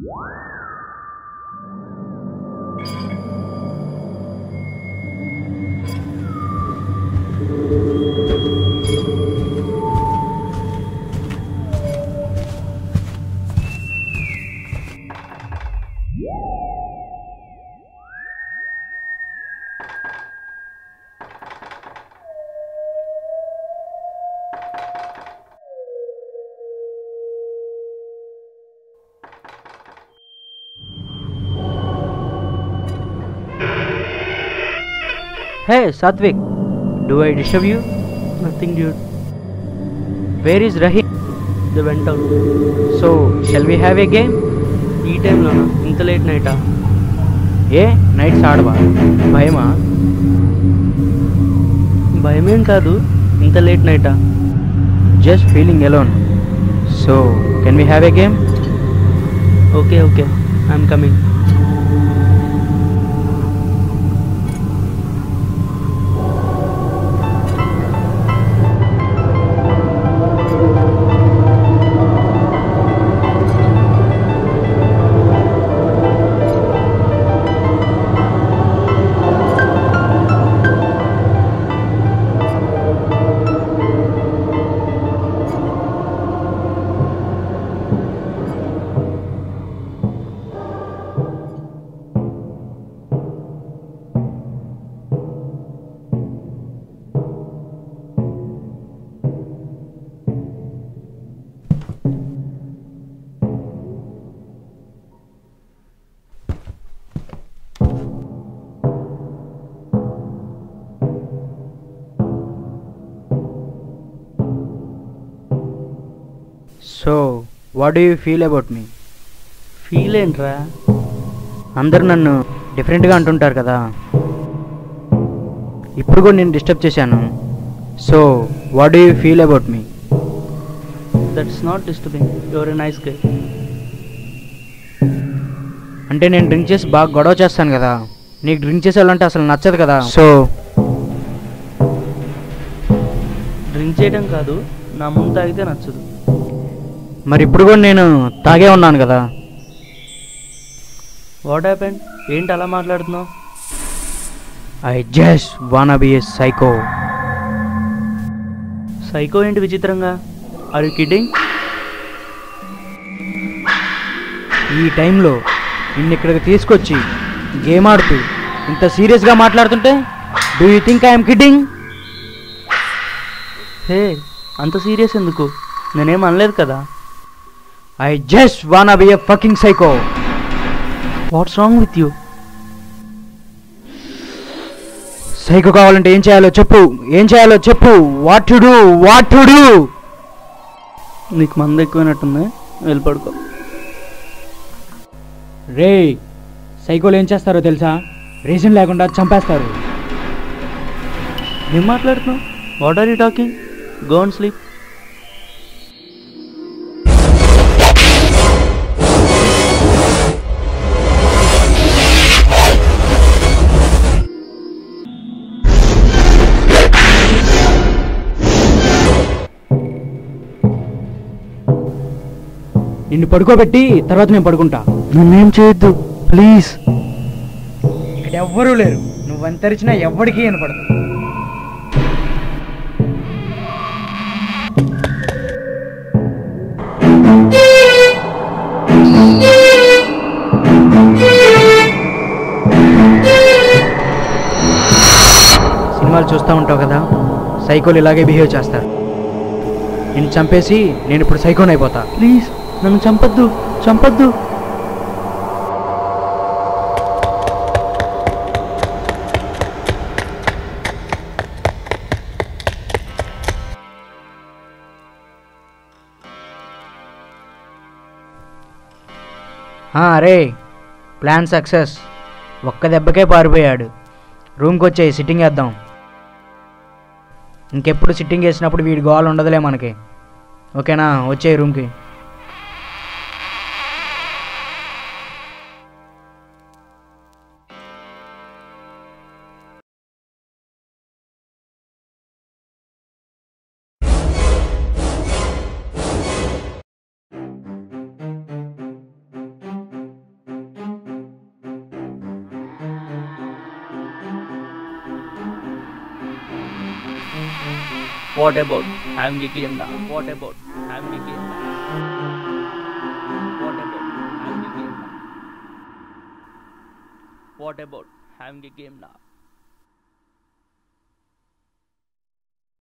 Hey, Satvik, do I disturb you? Nothing, dude. Where is Rahim? They went out. So, shall we have a game? ఈ టైంలోనా ఇంత late నైటా ఏ nights ఆడవా భయమా భయమేం కాదు ఇంత late నైటా just feeling alone so can we have a game okay okay I'm coming so what do you feel about me feel ఏంట్రా అందరూ నన్ను డిఫరెంట్గా అంటుంటారు కదా ఇప్పుడు కూడా నేను డిస్టర్బ్ చేశాను so what do you feel about me that's not disturbing your a nice guy అంటే నేను డ్రింక్ చేసి బాగా గొడవ చేస్తాను కదా నీకు డ్రింక్ చేసేవాళ్ళంటే అసలు నచ్చదు కదా సో డ్రింక్ చేయడం కాదు నా ముందు తాగితే నచ్చదు మరి ఇప్పుడు కూడా నేను తాగే ఉన్నాను కదా వాట్ హ్యాపెండ్ ఏంటి అలా మాట్లాడుతున్నావు I just wanna be a psycho psycho ఏంటి విచిత్రంగా ఆర్ యూ కిడ్డింగ్ ఈ టైంలో నిన్ను ఇక్కడికి తీసుకొచ్చి గేమ్ ఆడుతూ ఇంత సీరియస్గా మాట్లాడుతుంటే do you think I'm kidding hey అంత సీరియస్ ఎందుకు నేనేం అనలేదు కదా I just wanna be a fucking psycho what's wrong with you psycho కావాలంటే ఏం చేయాలో చెప్పు ఏం చేయాలో చెప్పు what to do what to do నీకు మందు ఎక్కువైనట్టుంది వెళ్ళి పడుకో రే సైకోలు ఏం చేస్తారో తెలుసా రీజన్ లేకుండా చంపేస్తారు ఏం మాట్లాడుతున్నావు what are you talking go and sleep నిన్ను పడుకోబెట్టి తర్వాత నేను పడుకుంటా నన్నేం చేయొద్దు ప్లీజ్ ఇక్కడ ఎవ్వరూ లేరు నువ్వు అంతరిచినా ఎవ్వడికి వినపడదు సినిమాలు చూస్తూ ఉంటావు కదా సైకోలు ఇలాగే బిహేవ్ చేస్తారు నిన్ను చంపేసి నేను ఇప్పుడు సైకోన్ అయిపోతా ప్లీజ్ నన్ను చంపొద్దు చంపొద్దు అరే ప్లాన్ సక్సెస్ ఒక్క దెబ్బకే పారిపోయాడు రూమ్కి వచ్చేయి సిట్టింగ్ వేద్దాం ఇంకెప్పుడు సిట్టింగ్ వేసినప్పుడు వీడి గోల్ ఉండదులే మనకి ఓకేనా వచ్చేయి రూమ్కి what about having a game నా what about having a game నా what about having a game నా what about having a game నా